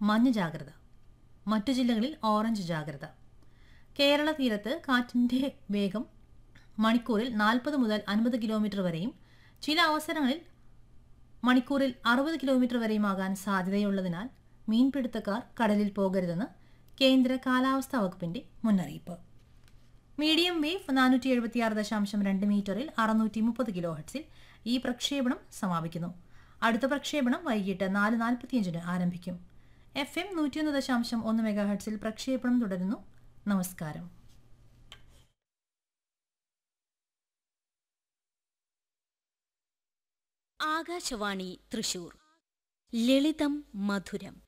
മഞ്ഞ ജാഗ്രത മറ്റു ജില്ലകളിൽ ഓറഞ്ച് ജാഗ്രത കേരള തീരത്ത് കാറ്റിന്റെ വേഗം മണിക്കൂറിൽ നാൽപ്പത് മുതൽ അൻപത് കിലോമീറ്റർ വരെയും ചില അവസരങ്ങളിൽ മണിക്കൂറിൽ അറുപത് കിലോമീറ്റർ വരെയുമാകാൻ സാധ്യതയുള്ളതിനാൽ മീൻപിടുത്തക്കാർ കടലിൽ പോകരുതെന്ന് കേന്ദ്ര കാലാവസ്ഥാ വകുപ്പിന്റെ മുന്നറിയിപ്പ് മീഡിയം വേവ് നാനൂറ്റി എഴുപത്തിയാറ് ദശാംശം രണ്ട് മീറ്ററിൽ അറുന്നൂറ്റി മുപ്പത് കിലോ ഹെർട്സിൽ ഈ പ്രക്ഷേപണം സമാപിക്കുന്നു അടുത്ത പ്രക്ഷേപണം വൈകിട്ട് നാല് നാൽപ്പത്തിയഞ്ചിന് ആരംഭിക്കും എഫ് എം നൂറ്റിയൊന്ന് ദശാംശം ഒന്ന് മെഗാ ഹെർട്സിൽ പ്രക്ഷേപണം തുടരുന്നു നമസ്കാരം ആകാശവാണി തൃശൂർ ലളിതം മധുരം